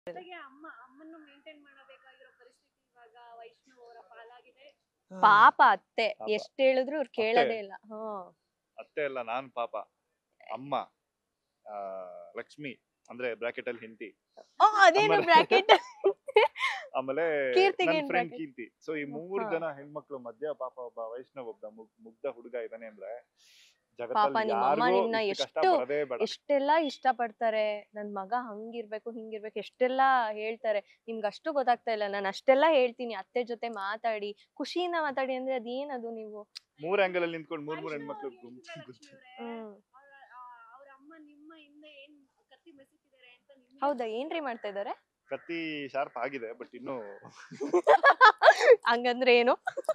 ಜೊತೆಗೆ ಅಮ್ಮ ಅಮ್ಮನ್ನು ಮೇಂಟೈನ್ ಮಾಡಬೇಕಾಗಿರೋ ಪರಿಸ್ಥಿತಿ ಇವಾಗ ವೈಷ್ಣವ್ ಅವರ ಪಾಲಾಗಿದೆ ಪಾಪ ಅತ್ತೆ ಪಾಪ. ಎಷ್ಟ್ ಹೇಳಿದ್ರು ಇವ್ರು ಕೇಳೋದೇ ಇಲ್ಲ ಹ್ಮ್ ಅತ್ತೆ ಅಲ್ಲ ನಾನ್ ಪಾಪ ಅಮ್ಮ ಆ, ಲಕ್ಷ್ಮಿ ಅಂದ್ರೆ ಬ್ರಾಕೆಟ್ ಅಲ್ಲಿ ಹಿಂತಿ ಓ ಅದೇನು ಆಮೇಲೆ- ಬ್ರಾಕೆಟ್ ಆಮೇಲೆ ಕೀರ್ತಿಗೆ ನನ್ನ ಏನ್ ಫ್ರೆಂಡ್ bracket? ಕೀರ್ತಿ ಸೊ ಈ ಮೂರ್ ಹಾ. ಜನ ಹೆಣ್ಮಕ್ಳು ಮಧ್ಯ ಪಾಪ ಒಬ್ಬ ವೈಷ್ಣವ್ ಒಬ್ಬ ಮುಗ್- ಮುಗ್ಧ ಹುಡುಗ ಇದಾನೆ ಅಂದ್ರೆ ಪಾಪ ಜಗತ್ತಲ್ಲಿ ನಿಮ್ಮ ಅಮ್ಮ ಯಾರಿಗೂ ನಿಮ್ನ ಇಷ್ಟು ಕಷ್ಟ ಎಷ್ಟು- ಬರದೇ ಬೇಡ ಎಷ್ಟೆಲ್ಲಾ ಇಷ್ಟ ಪಡ್ತಾರೆ ನನ್ ಮಗ ಹಂಗಿರ್ಬೇಕು ಹಿಂಗಿರ್ಬೇಕು ಎಷ್ಟೆಲ್ಲಾ ಹೇಳ್ತಾರೆ ನಿಮ್ಗೆ ಅಷ್ಟು ಗೊತ್ತಾಗ್ತಾ ಇಲ್ಲ ನಾನು ಅಷ್ಟೆಲ್ಲಾ ಹೇಳ್ತೀನಿ ಅತ್ತೆ ಜೊತೆ ಮಾತಾಡಿ ಖುಷಿಯಿಂದ ಮಾತಾಡಿ ಅಂದ್ರೆ ಅದೇನದು ನೀವು ಮೂರ್ ಆಂಗಲ್ ಅಲ್ಲಿ ನಿಂತ್ಕೊಂಡು ಮೂರ್ ಮೂರ್ ಹೆಣ್ಮಕ್ಳು ವೈಷ್ಣವ್ ಗುಂಪು ಹೇಳ್ತಿದ್ದಾರೆ ಗುಂಪು ಲಕ್ಷ್ಮಿ ಅವ್ರೆ, ಹ್ಮ್ ಅವ್ರ ಆ- ಅವ್ರ ಅಮ್ಮ ನಿಮ್ಮ ಹಿಂದೆ ಏನ್ ಕತ್ತಿ ಬೆಸಿತಿದ್ದಾರೆ ಅಂತ ನಿಮ್ಗೆ ಹೌದಾ ಏನ್ರಿ ಮಾಡ್ತಾ ಇದಾರೆ ಕತ್ತಿ ಶಾರ್ಪ್ ಆಗಿದೆ ಬಟ್ ಇನ್ನು ಹಂಗಂದ್ರೆ ಏನು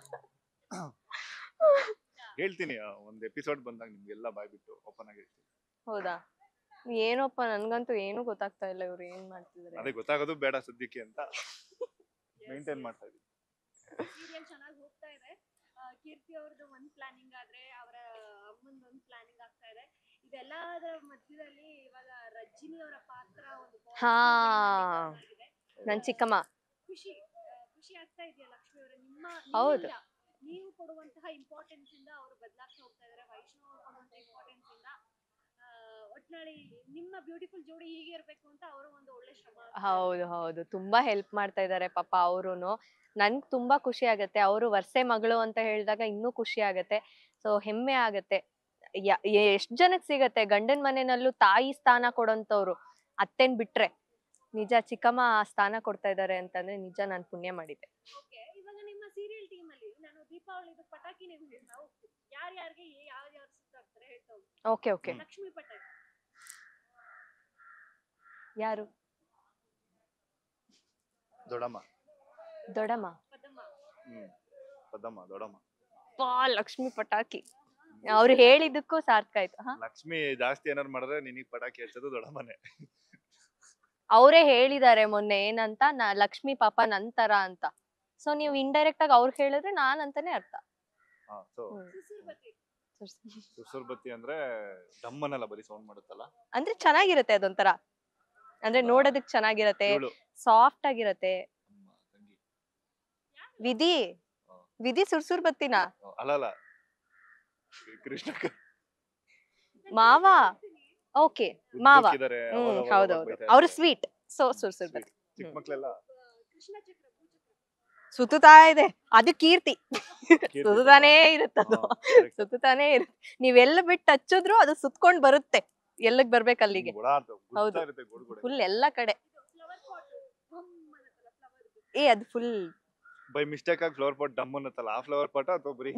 ಹೇಳ್ತೀನಿ ಆ, ಒಂದ್ ಎಪಿಸೋಡ್ ಬಂದಾಗ ನಿಮ್ಗೆಲ್ಲ ಬಾಯ್ಬಿಟ್ಟು ಓಪನ್ ಆಗಿ ಹೇಳ್ತೀನಿ ಹೌದಾ ಏನೋಪ್ಪ ನನ್ಗಂತೂ ಏನು ಗೊತ್ತಾಗ್ತಾ ಇಲ್ಲ ಇವ್ರು ಏನ್ ಮಾಡ್ತಿದಾರೆ ಅದೇ ಗೊತ್ತಾಗೋದು ಬೇಡ ಸದ್ಯಕ್ಕೆ ಅಂತ ಮೇಂಟೈನ್ ಮಾಡ್ತಾ ಇದೀನಿ ಸೀರಿಯಲ್ ಚೆನ್ನಾಗಿ ಹೋಗ್ತಾ ಇದೆ ಆ, ಕೀರ್ತಿ ಅವ್ರದ್ದು ಒಂದ್ ಪ್ಲಾನಿಂಗ್ ಆದ್ರೆ ಅವರ ಅಮ್ಮಂದು ಒಂದ್ ಪ್ಲಾನಿಂಗ್ ಆಗ್ತಾ ಇದೆ ಇದೆಲ್ಲದರ ಮಧ್ಯದಲ್ಲಿ ಇವಾಗ ರಜ್ಜಿನಿ ಅವರ ಪಾತ್ರ ಒಂದು positive ಹಾ. ಆಗಿದೆ. ನನ್ ಚಿಕ್ಕಮ್ಮ ಖುಷಿ ಆ, ಖುಷಿ ಆಗ್ತಾ ಇದೆಯಾ ಲಕ್ಷ್ಮಿ ಅವರೇ ನಿಮ್ಮ ಹೌದು. ನಿಮ್ಮಿಂದ ನೀವು ಕೊಡುವಂತಹ ಇಂಪಾರ್ಟೆನ್ಸ್ ಇಂದ ಅವರು ಬದಲಾಗ್ತಾ ಹೋಗ್ತಾ ಇದಾರೆ ವೈಷ್ಣವ್ ಅವ್ರು ಕೊಡುವಂತಹ ಇಂಪಾರ್ಟೆನ್ಸ್ ಇಂದ ಆ, ಒಟ್ನಲ್ಲಿ ನಿಮ್ಮ ಬ್ಯೂಟಿಫುಲ್ ಜೋಡಿ ಹೀಗೆ ಇರ್ಬೇಕು ಅಂತ ಅವರು ಒಂದು ಒಳ್ಳೆ ಶ್ರಮ ಹಾಕ್ತಾ ಇದ್ದಾರೆ. ಹೌದು ಹೌದು ತುಂಬಾ ಹೆಲ್ಪ್ ಮಾಡ್ತಾ ಇದಾರೆ ಪಾಪ ಅವರುನು ನನ್ಗ್ ತುಂಬಾ ಖುಷಿ ಆಗತ್ತೆ ಅವರು ವರ್ಷೆ ಮಗಳು ಅಂತ ಹೇಳಿದಾಗ ಇನ್ನೂ ಖುಷಿ ಆಗತ್ತೆ ಸೊ ಹೆಮ್ಮೆ ಆಗತ್ತೆ ಯ- ಎಷ್ಟ್ ಜನಕ್ ಸಿಗತ್ತೆ ಗಂಡನ್ ಮನೆನಲ್ಲೂ ತಾಯಿ ಸ್ಥಾನ ಕೊಡೋಂತವ್ರು ಅತ್ತೆನ್ ಬಿಟ್ರೆ ನಿಜ ಚಿಕ್ಕಮ್ಮ ಆ ಸ್ಥಾನ ಕೊಡ್ತಾ ಇದಾರೆ ಅಂತಂದ್ರೆ ನಿಜ ನಾನ್ ಪುಣ್ಯ ಮಾಡಿದ್ದೆ ಓಕೆ ಇವಾಗ ನಿಮ್ಮ ಸೀರಿಯಲ್ ಟೀಮ್ ಅಲ್ಲಿ ನಾನು ದೀಪಾವಳಿದು ಪಟಾಕಿ ನೀವು ಹೇಳ್ತಾ ಹೋಗ್ತೀನಿ ಯಾರ್ಯಾರಿಗೆ ಯಾವ ಯಾರು ಸುತ್ತಾಡ್ತಾರೆ ಹೇಳ್ತಾ ಹೋಗ್ತೀನಿ ಓಕೆ ಓಕೆ ಲಕ್ಷ್ಮಿ ಪಟಾಕಿ ಯಾರು ದೊಡಮ್ಮ ದೊಡಮ್ಮ ಪದಮ್ಮ ಹ್ಮ್ ಪದಮ್ಮ ದೊಡಮ್ಮ ಪಾ ಲಕ್ಷ್ಮಿ ಪಟಾಕಿ ಅವ್ರು ಹೇಳಿದ್ದಕ್ಕೂ ಸಾರ್ಥಕ ಆಯ್ತು ಹಾ ಲಕ್ಷ್ಮಿ ಜಾಸ್ತಿ ಏನಾರು ಮಾಡಿದ್ರೆ ನಿನಗ್ ಪಟಾಕಿ ಹಚ್ಚೋದು ದೊಡಮ್ಮನೆ ಅವರೇ ಹೇಳಿದ್ದಾರೆ ಮೊನ್ನೆ ಏನಂತ ನಾ ಲಕ್ಷ್ಮಿ ಪಾಪ ನಂತರ ಅಂತ ಸೊ ನೀವು ಇಂಡೈರೆಕ್ಟ್ ಆಗಿ ಅವ್ರು ಹೇಳಿದ್ರೆ ನಾನ್ ಅಂತಾನೆ ಅರ್ಥ ಹಾ ಸೊ ಹ್ಮ್. ಸುಸೂರ್ ಬತ್ತಿ ಸುರ್ಸುರ್ ಬತ್ತಿ ಅಂದ್ರೆ ಡಮ್ಮನೆಲ್ಲ ಬರೀ ಸೌಂಡ್ ಮಾಡುತ್ತಲ್ಲ ಅಂದ್ರೆ ಚೆನ್ನಾಗಿರತ್ತೆ ಅದೊಂಥರ ಅಂದ್ರೆ ನೋಡೋದಕ್ ಚೆನ್ನಾಗಿರತ್ತೆ ಇವಳು ಸಾಫ್ಟ್ ಆಗಿರತ್ತೆ ನಮ್ಮ ತಂಗಿ ವಿಧಿ ಹಾ. ವಿಧಿ ಸುರ್ಸುರ್ ಬತ್ತಿನ ಓ, ಅಲ್ಲ ಅಲ್ಲ ಕೃಷ್ಣ ಮಾವ ಓಕೆ ಮಾವ ಹ್ಮ್ ಹೌದೌದು ಅವ್ರು ಸ್ವೀಟ್ ಸೊ ಸುರ್ಸುರ್ ಬತ್ತಿ ಚಿಕ್ಕ ಮಕ್ಳೆಲ್ಲ ಕೃಷ್ಣ ಚಕ್ರ ಭೂಚಕ್ರ ಸುತ್ತುತ್ತಾ ಇದೆ ಅದು ಕೀರ್ತಿ ಕೀರ್ತಿ ಸುತ್ತಾನೇ ಇರುತ್ತದು ಹಾ, correct. ಸುತ್ತಾನೇ ಇರುತ್ತೆ ನೀವೆಲ್ಲ ಬಿಟ್ಟು ಹಚ್ಚಿದ್ರು ಅದು ಸುತ್ಕೊಂಡ್ ಬರುತ್ತೆ ಎಲ್ಲಿಗ್ ಬರ್ಬೇಕು ಅಲ್ಲಿಗೆ ಗುಡ ಅಂತ ಗುಡ್ತಾ ಹೌದು. ಇರುತ್ತೆ ಗುಡ್ ಗುಡ ಫುಲ್ ಎಲ್ಲಾ ಕಡೆ ಫ್ಲವರ್ ಪಾಟ್ ಬಮ್ ಅನ್ನತ್ತಲ್ಲ ಫ್ಲವರ್ ಏ ಅದು ಫುಲ್ ಬೈ ಮಿಸ್ಟೇಕ್ ಆಗಿ ಫ್ಲವರ್ ಪಾಟ್ ಡಮ್ ಅನ್ನತ್ತಲ್ಲ ಆ ಫ್ಲವರ್ ಪಾಟ್ ಅಥವಾ ಬರೀ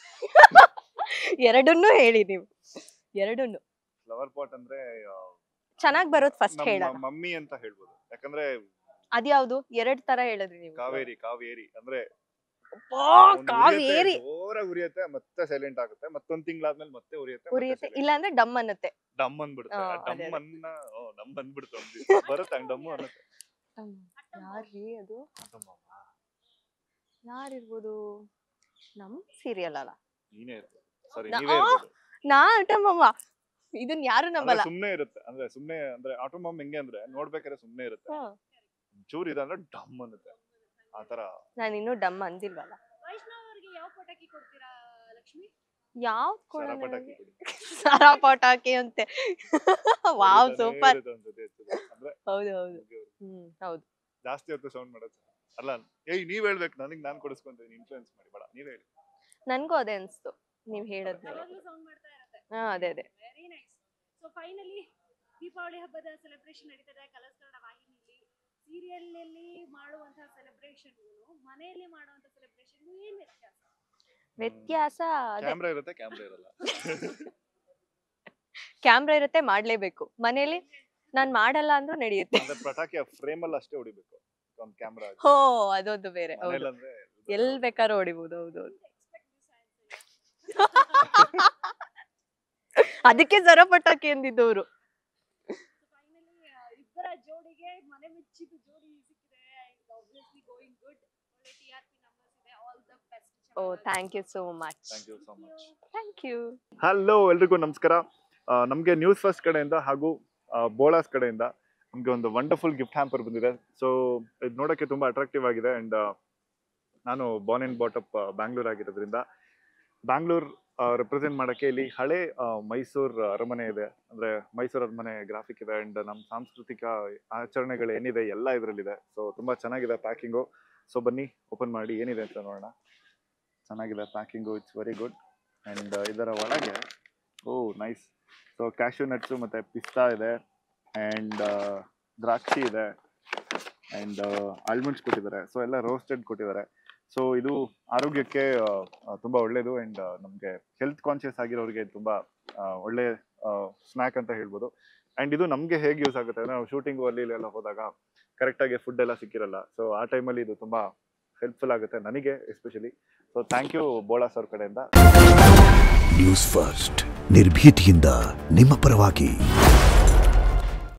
ಎರಡನ್ನೂ ಹೇಳಿ ನೀವು ಎರಡನ್ನು ಫ್ಲವರ್ ಪಾಟ್ ಅಂದ್ರೆ ಆ, ಚೆನ್ನಾಗ್ ಬರೋದ್ ಫಸ್ಟ್ ನಮ್ಮ ಹೇಳ ಮಮ್ಮಿ ಅಂತ ಹೇಳ್ಬೋದು ಯಾಕಂದ್ರೆ ಅದ್ಯಾವ್ದು ಎರಡ್ ತರ ಹೇಳಿದ್ರಿ ನೀವು ಕಾವೇರಿ ಕಾವೇರಿ ಅಂದ್ರೆ ಅಪ್ಪಾ, ಒಂದ್ ಕಾವೇರಿ ಉರಿಯುತ್ತೆ, ಜೋರಾಗಿ ಉರಿಯುತ್ತೆ ಮತ್ತೆ ಸೈಲೆಂಟ್ ಆಗುತ್ತೆ ಮತ್ತೊಂದ್ ತಿಂಗಳಾದ್ಮೇಲೆ ಮತ್ತೆ ಉರಿಯುತ್ತೆ ಮತ್ತೆ ಉರಿಯುತ್ತೆ silent. ಇಲ್ಲ ಅಂದ್ರೆ ಡಮ್ ಅನ್ನತ್ತೆ ಡಮ್ ಅಂದ್ಬಿಡುತ್ತೆ ಹಾ, ಆ ಅದೇ, ಡಮ್ ಅದೇ. ಅನ್ನ ಓ ಡಮ್ ಬಂದ್ಬಿಡುತ್ತೆ ಒಂದ್ ದಿವ್ಸ. ಬರುತ್ತೆ ಹಂಗ್ ಡಮ್ಮು ಅನ್ನತ್ತೆ ಯಾರ್ರೀ ಅದು ಅದಮ್ಮಮ್ಮ, ಯಾರಿರ್ಬೋದು ನಮ್ ಸೀರಿಯಲ್ ಅಲ್ಲ ನೀನೇ ಇರುತ್ತೆ ಸರಿ ನಾ- ನೀವೇ ಆ! ಇರ್ಬೋದು. ನಾ ಅಟಮ್ಮಮ್ಮ ಇದನ್ ಯಾರು ಅಂದ್ರೆ ನಂಬಲ್ಲ ಸುಮ್ನೆ ಇರುತ್ತೆ ಅಂದ್ರೆ ಸುಮ್ನೆ ಅಂದ್ರೆ ಆಟೋಮಮ್ ಹೆಂಗೆ ಅಂದ್ರೆ ನೋಡ್ಬೇಕಾದ್ರೆ ಸುಮ್ನೆ ಇರುತ್ತೆ ಹಾ. ಚೂರ್ ಇದೆ ಅಂದ್ರೆ ಡಮ್ ಅನ್ನುತ್ತೆ ಆತರ ನಾನು ಇನ್ನೂ ಡಮ್ ಅಂದಿಲ್ವಲ್ಲ ವೈಷ್ಣವ್ ಅವ್ರಿಗೆ ಯಾವ ಪಟಾಕಿ ಕೊಡ್ತೀರಾ ಲಕ್ಷ್ಮಿ ಯಾವ್ದ್ ಸರ ಕೊಡೋಣ ಪಟಾಕಿ ನಂಗೆ? ಕೊಡಿ. ಸರ ಪಟಾಕಿ ಅಂತೆ ವಾವ್ ಹೊಡಿತಾನೇ ಸೂಪರ್ ಇರುತ್ತೆ ಒಂದ್ ಸತಿ ಹಚ್ಚಿದ್ರೆ. ಅಂದ್ರೆ ಹೌದು ಹೌದು ಮುಗಿಯೋವರೆಗೂ. ಹ್ಮ್ ಹೌದು ಜಾಸ್ತಿ ಹೊತ್ತು ಸೌಂಡ್ ಮಾಡೋದು ಅಲ್ಲ ಏಯ್ ನೀವ್ ಹೇಳ್ಬೇಕು ನನಗ್ ನಾನ್ ಕೊಡಿಸ್ಕೊಂತೀನಿ ಇನ್ಫ್ಲೂಯೆನ್ಸ್ ಮಾಡಿ ಬೇಡ ನೀವ್ ಹೇಳಿ ನನ್ಗೂ ಅದೇ ಅನ್ಸ್ತು ನೀವ್ ಹೇಳದ್ಮೇಲೆ ಯಾವಾಗ್ಲೂ ಸೌಂಡ್ ಮಾಡ್ತಾ ಇರುತ್ತೆ ಹಾ ಅದೇ ಅದೇ very nice so finally Deepavali ಹಬ್ಬದ ಸೆಲೆಬ್ರೇಷನ್ ನಡೀತದೆ ಕಲರ್ಸ್ ಕನ್ನಡ ವಾಹಿನಿಯಲ್ಲಿ ಸೀರಿಯಲ್ ಅಲ್ಲಿ ಮಾಡುವಂತಹ ಸೆಲೆಬ್ರೇಷನ್ ಮನೆಯಲ್ಲಿ ಮಾಡುವಂತಹ ಸೆಲೆಬ್ರೇಷನ್ ಏನ್ ವ್ಯತ್ಯಾಸ ವ್ಯತ್ಯಾಸ ಅದೇ ಕ್ಯಾಮ್ರಾ ಇರುತ್ತೆ ಕ್ಯಾಮ್ರಾ ಇರಲ್ಲ ಕ್ಯಾಮ್ರಾ ಇರುತ್ತೆ ಮಾಡ್ಲೇಬೇಕು ಮನೇಲಿ ನಾನ್ ಮಾಡಲ್ಲ ಅಂದ್ರೂ ನಡೆಯುತ್ತೆ ಅಂದ್ರೆ ಪಟಾಕಿ ಫ್ರೇಮ್ ಅಲ್ಲಿ ಅಷ್ಟೇ ಹೊಡಿಬೇಕು ಒಂದ್ ಕ್ಯಾಮ್ರಾ ಹೋ ಅದೊಂದು ಬೇರೆ ಹೌದು ಮನೇಲಿ ಅಂದ್ರೆ ಎಲ್ ಬೇಕಾದ್ರೂ ಹೊಡಿಬಹುದು ಹೌದು ಹೌದು ಅದಕ್ಕೆ ಜರ ಪಟಾಕಿ ಅಂದಿದ್ದವ್ರು ಫೈನಲಿ ಇಬ್ಬರ ಜೋಡಿಗೆ ಮನೆ ಮೆಚ್ಚಿದ ಜೋಡಿ ಸಿಕ್ಕಿದೆ ಆಬ್ವಿಯಸ್ಲಿ ಗೋಯಿಂಗ್ ಗುಡ್ ಒಳ್ಳೆ ಟಿ ಆರ್ ಪಿ ನಂಬರ್ಸ್ ಇದೆ all the best oh thank you so much thank you so much thank you hello ಎಲ್ರಿಗೂ ನಮಸ್ಕಾರ ಆ, ನಮ್ಗೆ ನ್ಯೂಸ್ ಫಸ್ಟ್ ಕಡೆಯಿಂದ ಹಾಗೂ ಆ, ಬೋಳಾಸ್ ಕಡೆಯಿಂದ ನಮಗೆ ಒಂದು ವಂಡರ್ಫುಲ್ ಗಿಫ್ಟ್ ಹ್ಯಾಂಪರ್ ಬಂದಿದೆ ಸೊ ಇದು ನೋಡೋಕ್ಕೆ ತುಂಬ ಅಟ್ರಾಕ್ಟಿವ್ ಆಗಿದೆ ಆ್ಯಂಡ್ ನಾನು ಬಾರ್ನ್ ಆ್ಯಂಡ್ ಬಾಟಪ್ ಬ್ಯಾಂಗ್ಳೂರ್ ಆಗಿರೋದ್ರಿಂದ ಬ್ಯಾಂಗ್ಳೂರ್ ರೆಪ್ರೆಸೆಂಟ್ ಮಾಡೋಕ್ಕೆ ಇಲ್ಲಿ ಹಳೆ ಮೈಸೂರು ಅರಮನೆ ಇದೆ ಅಂದರೆ ಮೈಸೂರು ಅರಮನೆ ಗ್ರಾಫಿಕ್ ಇದೆ ಆ್ಯಂಡ್ ನಮ್ಮ ಸಾಂಸ್ಕೃತಿಕ ಆಚರಣೆಗಳು ಏನಿದೆ ಎಲ್ಲ ಇದರಲ್ಲಿದೆ ಸೊ ತುಂಬ ಚೆನ್ನಾಗಿದೆ ಪ್ಯಾಕಿಂಗು ಸೊ ಬನ್ನಿ ಓಪನ್ ಮಾಡಿ ಏನಿದೆ ಅಂತ ನೋಡೋಣ ಚೆನ್ನಾಗಿದೆ packing it's very good and ಇದರ ಒಳಗೆ oh nice so cashew nuts ಮತ್ತು ಪಿಸ್ತಾ ಇದೆ ಆ್ಯಂಡ್ ದ್ರಾಕ್ಷಿ ಇದೆ ಆ್ಯಂಡ್ ಆಲ್ಮಂಡ್ಸ್ ಕೊಟ್ಟಿದ್ದಾರೆ ಸೊ ಎಲ್ಲ ರೋಸ್ಟೆಡ್ ಕೊಟ್ಟಿದ್ದಾರೆ ಸೊ ಇದು ಆರೋಗ್ಯಕ್ಕೆ ಆ, ಆ, ತುಂಬಾ ಒಳ್ಳೇದು ಆ್ಯಂಡ್ ನಮಗೆ ಹೆಲ್ತ್ ಕಾನ್ಶಿಯಸ್ ಆಗಿರೋರಿಗೆ ತುಂಬಾ ಆ, ಒಳ್ಳೆ ಸ್ನ್ಯಾಕ್ ಅಂತ ಹೇಳ್ಬೋದು ಆ್ಯಂಡ್ ಇದು ನಮಗೆ ಹೇಗೆ ಯೂಸ್ ಆಗುತ್ತೆ ಅಂದ್ರೆ ನಾವು ಶೂಟಿಂಗು ಅಲ್ಲಿ ಇಲ್ಲಿ ಎಲ್ಲ ಹೋದಾಗ ಕರೆಕ್ಟಾಗಿ ಫುಡ್ ಎಲ್ಲ ಸಿಕ್ಕಿರಲ್ಲ ಸೊ ಆ ಟೈಮಲ್ಲಿ ಇದು ತುಂಬಾ ಹೆಲ್ಪ್ಫುಲ್ ಆಗುತ್ತೆ ನನಗೆ especially so thank you Bola sir ಕಡೆಯಿಂದ ನ್ಯೂಸ್ ಫಸ್ಟ್ ನಿರ್ಭೀತಿಯಿಂದ ನಿಮ್ಮ ಪರವಾಗಿ